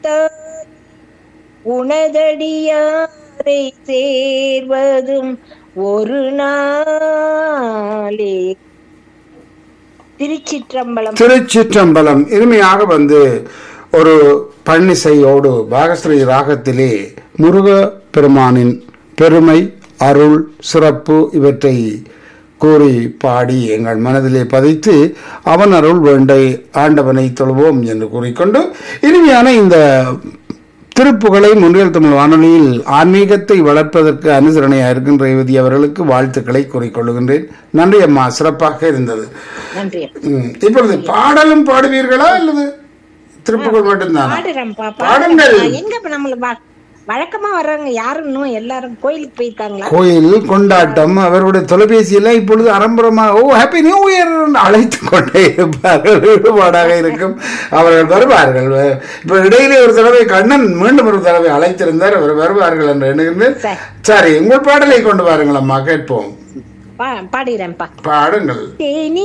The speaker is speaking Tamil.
உனதடியாரை சேர்வதும் ஒரு நாளே திருச்சிற்றம்பலம் திருச்சிற்றம்பலம் இனிமையாக வந்து ஒரு பன்னிசையோடு பாகஸ்ரீ ராகத்திலே முருக பெருமானின் பெருமை அருள் சிறப்பு இவற்றை கூறி பாடி எங்கள் மனதிலே பதித்து அவன் அருள் வேண்டை ஆண்டவனை தொழுவோம் என்று கூறிக்கொண்டு இனிமையான இந்த திருப்புகழை முன்னில் தமிழ் வானொலியில் ஆன்மீகத்தை வளர்ப்பதற்கு அனுசரணையாக இருக்கின்ற ரேவதி அவர்களுக்கு வாழ்த்துக்களை கூறிக்கொள்கின்றேன் நன்றி அம்மா சிறப்பாக இருந்தது நன்றி ம். இப்பொழுது பாடலும் பாடுவீர்களா அல்லது திருப்புகழ் மட்டும்தான் பாடுறேன்ப்பா பாடுங்கள். பாடுறேன்ப்பா. எங்க இப்ப நம்மள வ- வழக்கமா வர்றவங்க யாரும் இன்னும் எல்லாரும் கோயிலுக்கு போயிருக்காங்களா கோயில் கொண்டாட்டம் அவருடைய தொலைபேசியில இப்பொழுது அரம்பரமா ஓ ஹாப்பி நியூ இயர் அழைத்து கொண்டே இருப்பார்கள் ஈடுபாடாக இருக்கும் அவர்கள் வருவார்கள் இப்ப இடையிலே ஒரு தடவை கண்ணன் மீண்டும் ஒரு தடவை அழைத்திருந்தார் அவர் வருவார்கள் என்று எண்ணுகின்றேன் சரி. சரி உங்கள் பாடலை கொண்டு வாருங்கள் அம்மா கேட்போம் பா- பாடுறேன்ப்பா பாடுங்கள் தேனி